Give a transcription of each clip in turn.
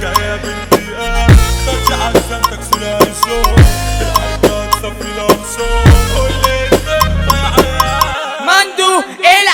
جاية بالدقيقة ترجع عزمتك سلاي صوت العركة تصفي الأقصى واللي تغمى عيال مندو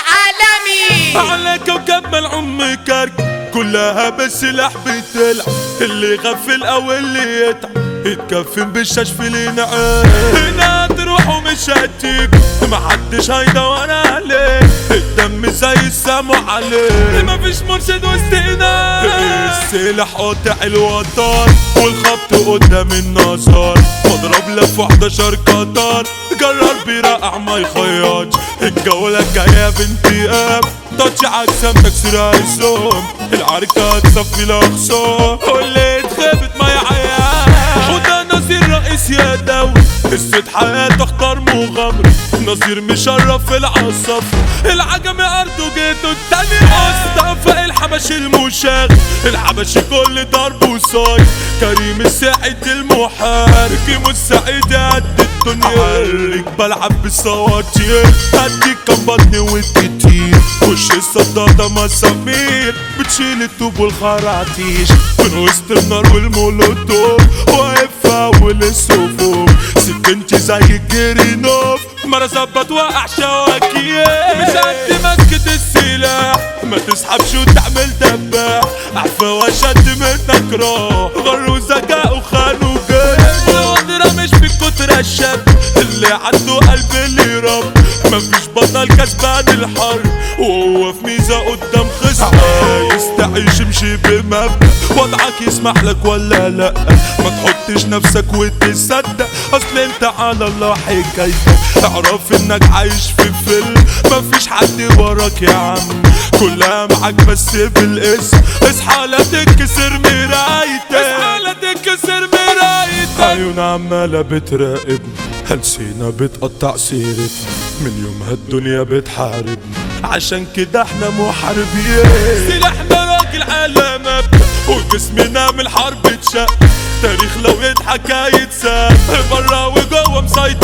العالمي على كوكب ملعون كرك كلها بالسلاح بتلعب اللي يغفل او اللي يتعب يتكفن بالشاش في الانعام هنا تروح ومش هتيجي محدش هيدور عليك الدم زي السمع عليك مفيش مرشد وسطنا السلاح قاطع الوتر والخبط قدام النظر مضرب لف 11 قطر جرر برقع ما يخيطش الجولة جاية بانتقام تاتش عكسام تكسير السوم العركة تصفي الأخصام واللي اتخبت ما يعيان وده نصير رئيس يا دولة قصة حياته اختار مغامرة نصير مشرف في العصف العجمي أرضه جيته التاني أصطفى الحبشي المشاغ الحبشي كل ضرب وصاي كريم السعيد المحارب كيمو السعيد قد الدنيا عليك بلعب بالسواتير هديك كم بطني والكتير وش الصدادة مسامير بتشيل الطوب والخراطيش من وسط النار والمولوتوف واقف في اول الصفوف سكنتي زي الجرينوف مرة ظبط وقع شواكية مش قد مسكة السلاح ما تسحبش وتعمل دباح عفا وشد منك راح غر وذكاء وخان وجاي الوضرة مش بكتر الشاب اللي عنده قلب اللي رب مفيش بطل كسبان الحرب وهو في ميزة قدام خصم عايز تعيش امشي بمبدأ وضعك يسمح لك ولا لا ما تحطش نفسك وتصدق اصل انت على الله حكايتك اعرف انك عايش في فيلم مفيش حد وراك يا عم كلها معاك بس بالاسم اصحى لا تتكسر مرايتك اصحى لا تتكسر مرايتك عيون عمالة بتراقبني هلسينا بتقطع سيرتنا من يومها الدنيا بتحاربنا عشان كده احنا محاربين سلاحنا راجل على مبدأ وجسمنا من الحرب اتشق تاريخ لو يضحك هيتساب برا وجوه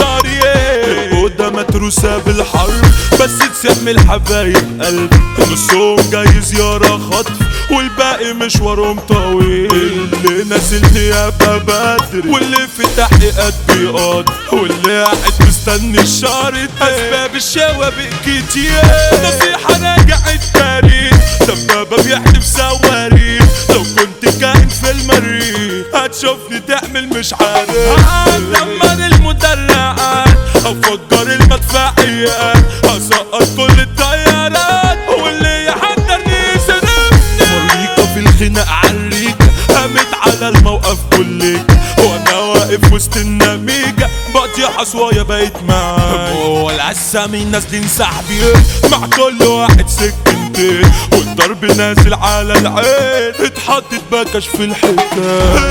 مسيطرين الأوضة متروسة بالحرب بس تسمي الحبايب قلب نصهم جاي زيارة خطف والباقي مشوارهم طويل اللي نازل نيابة بدري واللي في تحقيقات بيقاضي واللي قاعد مستني الشهر أسباب الشوابق كتير نصيحة راجع التاريخ دبابة بيحدف سواريخ لو كنت كائن في المريخ هتشوفني تعمل مش عارف هدمر المدرعات افجر المدفعيات هسقط كل الطيارات واللي يحضرني سلمني مريكة في الخناق عريكة قامت على الموقف كلك وانا واقف وسط النميجة بقضي حصوايا بقيت معاك هو القسامين نازلين سحبين مع كل واحد سكنتين والضرب نازل على العين اتحطت بكش في الحكاية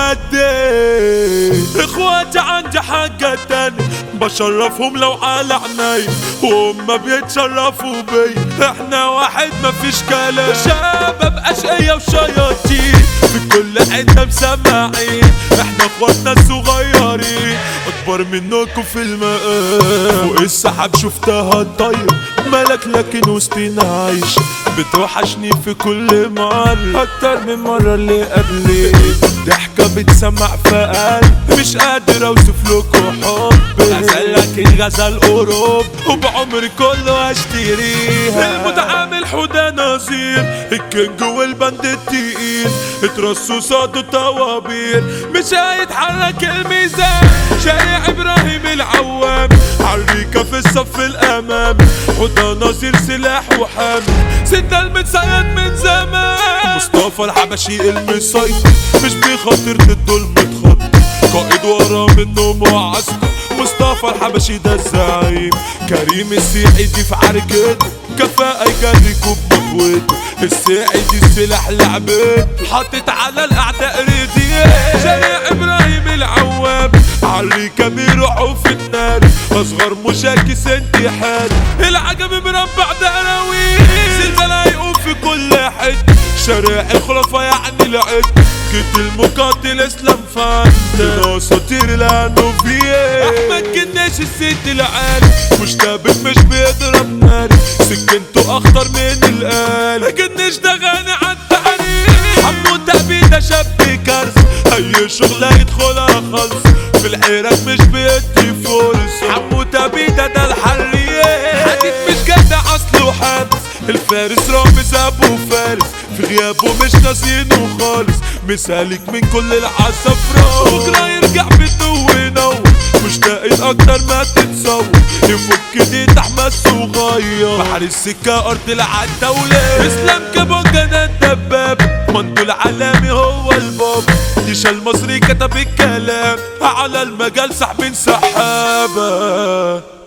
اخواتي اخواتي عندي حاجة تانية بشرفهم لو على عيني وهم بيتشرفوا بي احنا واحد مفيش كلام شباب اشقية وشياطين في كل حتة مسمعين احنا اخواتنا الصغيرين اكبر منكم في المقام فوق السحاب شفتها طيب ملك لكن وسطينا عايش بتوحشني في كل مرة أكتر من مرة اللي قبلي ضحكة بتسمع في قلبي مش قادر أوصف لكم حبي غزلك الغزل أوروب وبعمري كله أشتريها المتعامل حدا نظير الكينج والبند التقيل اترصوا صادوا طوابير مش هيتحرك الميزان شارع إبراهيم العوام عريكة في الصف الأمامي حدا ناصر سلاح وحامي ستة المتصيد من زمان مصطفى الحبشي المسيطر مش بيخاطر ضده المتخطر قائد ورا منه معسكر مصطفى الحبشي ده الزعيم كريم السعيدي في عركته كفاءة يجريكوا بمطوته السعيدي السلاح لعبته حاطط على الأعداء ريديه شارع إبراهيم العوام عالريكة بيروحوا في النار أصغر مشاكس انتحار العجب مربع دراويش زلزال هيقوم في كل حتة شارع الخلفاء يعني العد كت المقاتل اسلام فانت اساطير لانه فيه احمد كناش الست العالي مشتبك مش بيضرب نار سكنته اخطر من الآل كناش ده غني عالتعريف حمو تأبيدة ده شاب كارث اي شغلة يدخلها خالص في العراق مش بيدي فرصة حمو تبيدة ده الحرية حديد مش جدع اصله حابس الفارس رامز ابو فارس في غيابه مش ناسينه خالص مسالك من كل العصفرة بكرة يرجع بيته وينور مشتاق اكتر ما تتصور يفك دي احمد صغير بحر السكة ارض العتاولة اسلام كابونجا ده الدباب مندو العالمي هو الباب ديشا المصري كتب الكلام على المجال سحب سحابة